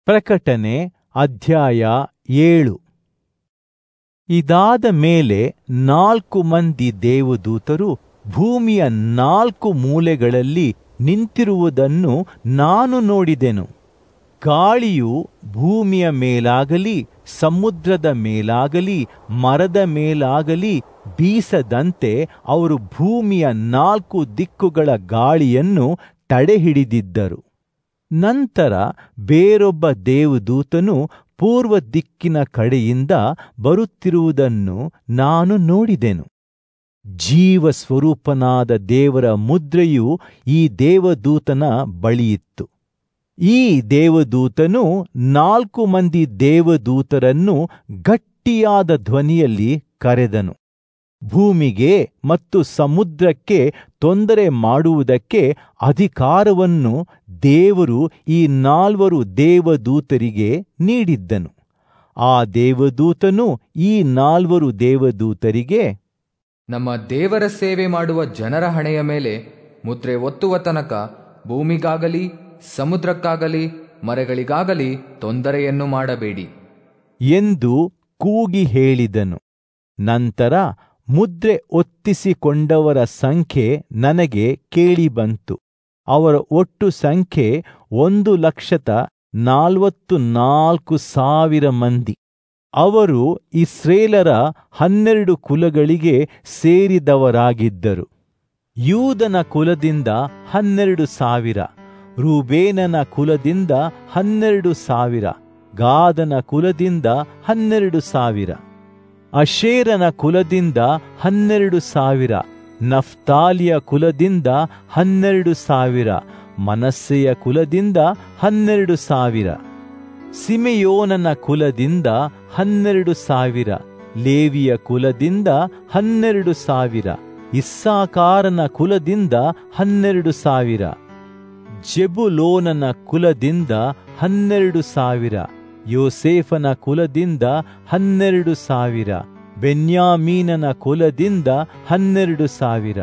ಪ್ರಕಟಣೆ ಅಧ್ಯಾಯ ಏಳು ಇದಾದ ಮೇಲೆ ನಾಲ್ಕು ಮಂದಿ ದೇವದೂತರು ಭೂಮಿಯ ನಾಲ್ಕು ಮೂಲೆಗಳಲ್ಲಿ ನಿಂತಿರುವುದನ್ನು ನಾನು ನೋಡಿದೆನು ಗಾಳಿಯು ಭೂಮಿಯ ಮೇಲಾಗಲಿ ಸಮುದ್ರದ ಮೇಲಾಗಲಿ ಮರದ ಮೇಲಾಗಲಿ ಬೀಸದಂತೆ ಅವರು ಭೂಮಿಯ ನಾಲ್ಕು ದಿಕ್ಕುಗಳ ಗಾಳಿಯನ್ನು ತಡೆಹಿಡಿದಿದ್ದರು ನಂತರ ಬೇರೊಬ್ಬ ದೇವದೂತನು ಪೂರ್ವ ದಿಕ್ಕಿನ ಕಡೆಯಿಂದ ಬರುತ್ತಿರುವುದನ್ನು ನಾನು ನೋಡಿದೆನು ಜೀವ ಸ್ವರೂಪನಾದ ದೇವರ ಮುದ್ರೆಯು ಈ ದೇವದೂತನ ಬಳಿಯಿತ್ತು ಈ ದೇವದೂತನು ನಾಲ್ಕು ಮಂದಿ ದೇವದೂತರನ್ನು ಗಟ್ಟಿಯಾದ ಧ್ವನಿಯಲ್ಲಿ ಕರೆದನು ಭೂಮಿಗೆ ಮತ್ತು ಸಮುದ್ರಕ್ಕೆ ತೊಂದರೆ ಮಾಡುವುದಕ್ಕೆ ಅಧಿಕಾರವನ್ನು ದೇವರು ಈ ನಾಲ್ವರು ದೇವದೂತರಿಗೆ ನೀಡಿದ್ದನು ಆ ದೇವದೂತನು ಈ ನಾಲ್ವರು ದೇವದೂತರಿಗೆ ನಮ್ಮ ದೇವರ ಸೇವೆ ಮಾಡುವ ಜನರ ಹಣೆಯ ಮೇಲೆ ಮುದ್ರೆ ಒತ್ತುವ ತನಕ ಭೂಮಿಗಾಗಲಿ ಸಮುದ್ರಕ್ಕಾಗಲಿ ಮರಗಳಿಗಾಗಲಿ ತೊಂದರೆಯನ್ನು ಮಾಡಬೇಡಿ ಎಂದು ಕೂಗಿ ಹೇಳಿದನು ನಂತರ ಮುದ್ರೆ ಒತ್ತಿಸಿಕೊಂಡವರ ಸಂಖ್ಯೆ ನನಗೆ ಕೇಳಿಬಂತು ಅವರ ಒಟ್ಟು ಸಂಖ್ಯೆ ಒಂದು ಲಕ್ಷದ ನಾಲ್ವತ್ತು ನಾಲ್ಕು ಸಾವಿರ ಮಂದಿ ಅವರು ಇಸ್ರೇಲರ ಹನ್ನೆರಡು ಕುಲಗಳಿಗೆ ಸೇರಿದವರಾಗಿದ್ದರು ಯೂದನ ಕುಲದಿಂದ ಹನ್ನೆರಡು ಸಾವಿರ ರೂಬೇನನ ಕುಲದಿಂದ ಹನ್ನೆರಡು ಸಾವಿರ ಗಾದನ ಕುಲದಿಂದ ಹನ್ನೆರಡು ಸಾವಿರ ಅಶೇರನ ಕುಲದಿಂದ ಹನ್ನೆರಡು ಸಾವಿರ ನಫ್ತಾಲಿಯ ಕುಲದಿಂದ ಹನ್ನೆರಡು ಸಾವಿರ ಮನಸ್ಸೆಯ ಕುಲದಿಂದ ಹನ್ನೆರಡು ಸಾವಿರ ಸಿಮೆಯೋನನ ಕುಲದಿಂದ ಹನ್ನೆರಡು ಸಾವಿರ ಲೇವಿಯ ಕುಲದಿಂದ ಹನ್ನೆರಡು ಸಾವಿರ ಇಸ್ಸಾಕಾರನ ಕುಲದಿಂದ ಹನ್ನೆರಡು ಸಾವಿರ ಜೆಬುಲೋನನ ಕುಲದಿಂದ ಹನ್ನೆರಡು ಸಾವಿರ ಯೋಸೇಫನ ಕುಲದಿಂದ ಹನ್ನೆರಡು ಸಾವಿರ ಬೆನ್ಯಾಮೀನನ ಕುಲದಿಂದ ಹನ್ನೆರಡು ಸಾವಿರ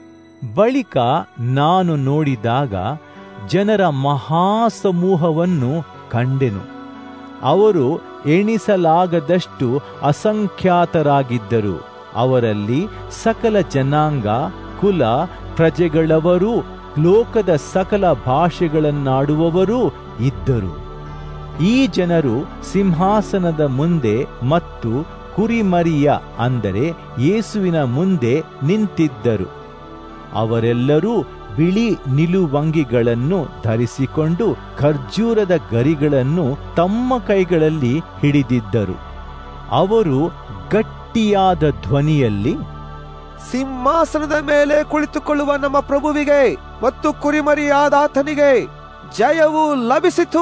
ಬಳಿಕ ನಾನು ನೋಡಿದಾಗ ಜನರ ಮಹಾಸಮೂಹವನ್ನು ಕಂಡೆನು ಅವರು ಎಣಿಸಲಾಗದಷ್ಟು ಅಸಂಖ್ಯಾತರಾಗಿದ್ದರು ಅವರಲ್ಲಿ ಸಕಲ ಜನಾಂಗ ಕುಲ ಪ್ರಜೆಗಳವರೂ ಲೋಕದ ಸಕಲ ಭಾಷೆಗಳನ್ನಾಡುವವರೂ ಇದ್ದರು ಈ ಜನರು ಸಿಂಹಾಸನದ ಮುಂದೆ ಮತ್ತು ಕುರಿಮರಿಯ ಅಂದರೆ ಯೇಸುವಿನ ಮುಂದೆ ನಿಂತಿದ್ದರು ಅವರೆಲ್ಲರೂ ಬಿಳಿ ನಿಲುವಂಗಿಗಳನ್ನು ಧರಿಸಿಕೊಂಡು ಖರ್ಜೂರದ ಗರಿಗಳನ್ನು ತಮ್ಮ ಕೈಗಳಲ್ಲಿ ಹಿಡಿದಿದ್ದರು ಅವರು ಗಟ್ಟಿಯಾದ ಧ್ವನಿಯಲ್ಲಿ ಸಿಂಹಾಸನದ ಮೇಲೆ ಕುಳಿತುಕೊಳ್ಳುವ ನಮ್ಮ ಪ್ರಭುವಿಗೆ ಮತ್ತು ಕುರಿಮರಿಯಾದಾತನಿಗೆ ಜಯವು ಲಭಿಸಿತು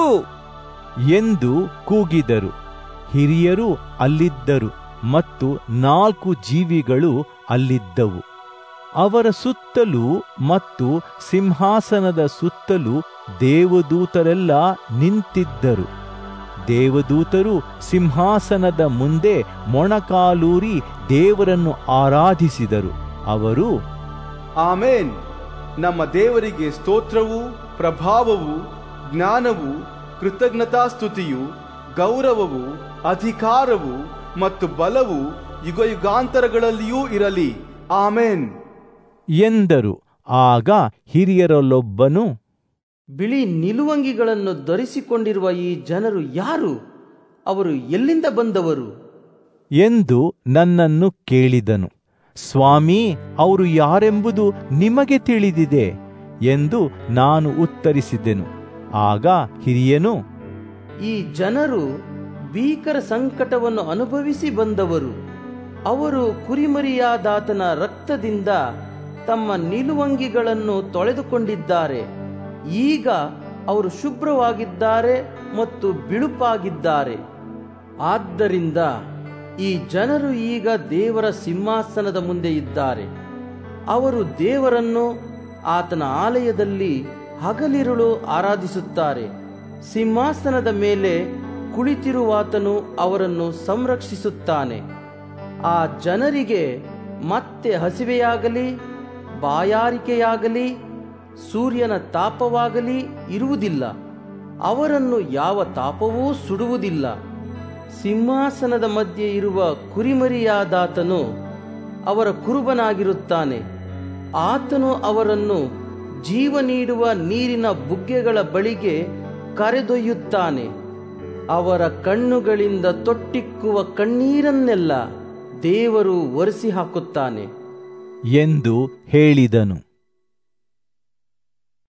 ಎಂದು ಕೂಗಿದರು ಹಿರಿಯರು ಅಲ್ಲಿದ್ದರು ಮತ್ತು ನಾಲ್ಕು ಜೀವಿಗಳು ಅಲ್ಲಿದ್ದವು ಅವರ ಸುತ್ತಲೂ ಮತ್ತು ಸಿಂಹಾಸನದ ಸುತ್ತಲೂ ದೇವದೂತರೆಲ್ಲ ನಿಂತಿದ್ದರು ದೇವದೂತರು ಸಿಂಹಾಸನದ ಮುಂದೆ ಮೊಣಕಾಲೂರಿ ದೇವರನ್ನು ಆರಾಧಿಸಿದರು ಅವರು ಆಮೇನ್ ನಮ್ಮ ದೇವರಿಗೆ ಸ್ತೋತ್ರವು ಪ್ರಭಾವವು ಜ್ಞಾನವು ಕೃತಜ್ಞತಾಸ್ತುತಿಯು ಗೌರವವು ಅಧಿಕಾರವು ಮತ್ತು ಬಲವು ಯುಗಯುಗಾಂತರಗಳಲ್ಲಿಯೂ ಇರಲಿ ಆಮೇನ್ ಎಂದರು ಆಗ ಹಿರಿಯರಲ್ಲೊಬ್ಬನು ಬಿಳಿ ನಿಲುವಂಗಿಗಳನ್ನು ಧರಿಸಿಕೊಂಡಿರುವ ಈ ಜನರು ಯಾರು ಅವರು ಎಲ್ಲಿಂದ ಬಂದವರು ಎಂದು ನನ್ನನ್ನು ಕೇಳಿದನು ಸ್ವಾಮಿ ಅವರು ಯಾರೆಂಬುದು ನಿಮಗೆ ತಿಳಿದಿದೆ ಎಂದು ನಾನು ಉತ್ತರಿಸಿದೆನು ಆಗ ಹಿರಿಯನು ಈ ಜನರು ಭೀಕರ ಸಂಕಟವನ್ನು ಅನುಭವಿಸಿ ಬಂದವರು ಅವರು ಕುರಿಮರಿಯಾದಾತನ ರಕ್ತದಿಂದ ತಮ್ಮ ನಿಲುವಂಗಿಗಳನ್ನು ತೊಳೆದುಕೊಂಡಿದ್ದಾರೆ ಈಗ ಅವರು ಶುಭ್ರವಾಗಿದ್ದಾರೆ ಮತ್ತು ಬಿಳುಪಾಗಿದ್ದಾರೆ ಆದ್ದರಿಂದ ಈ ಜನರು ಈಗ ದೇವರ ಸಿಂಹಾಸನದ ಮುಂದೆ ಇದ್ದಾರೆ ಅವರು ದೇವರನ್ನು ಆತನ ಆಲಯದಲ್ಲಿ ಹಗಲಿರುಳು ಆರಾಧಿಸುತ್ತಾರೆ ಸಿಂಹಾಸನದ ಮೇಲೆ ಕುಳಿತಿರುವಾತನು ಅವರನ್ನು ಸಂರಕ್ಷಿಸುತ್ತಾನೆ ಆ ಜನರಿಗೆ ಮತ್ತೆ ಹಸಿವೆಯಾಗಲಿ ಬಾಯಾರಿಕೆಯಾಗಲಿ ಸೂರ್ಯನ ತಾಪವಾಗಲಿ ಇರುವುದಿಲ್ಲ ಅವರನ್ನು ಯಾವ ತಾಪವೂ ಸುಡುವುದಿಲ್ಲ ಸಿಂಹಾಸನದ ಮಧ್ಯೆ ಇರುವ ಕುರಿಮರಿಯಾದಾತನು ಅವರ ಕುರುಬನಾಗಿರುತ್ತಾನೆ ಆತನು ಅವರನ್ನು ಜೀವ ನೀಡುವ ನೀರಿನ ಬುಗ್ಗೆಗಳ ಬಳಿಗೆ ಕರೆದೊಯ್ಯುತ್ತಾನೆ ಅವರ ಕಣ್ಣುಗಳಿಂದ ತೊಟ್ಟಿಕ್ಕುವ ಕಣ್ಣೀರನ್ನೆಲ್ಲ ದೇವರು ಒರೆಸಿ ಹಾಕುತ್ತಾನೆ ಎಂದು ಹೇಳಿದನು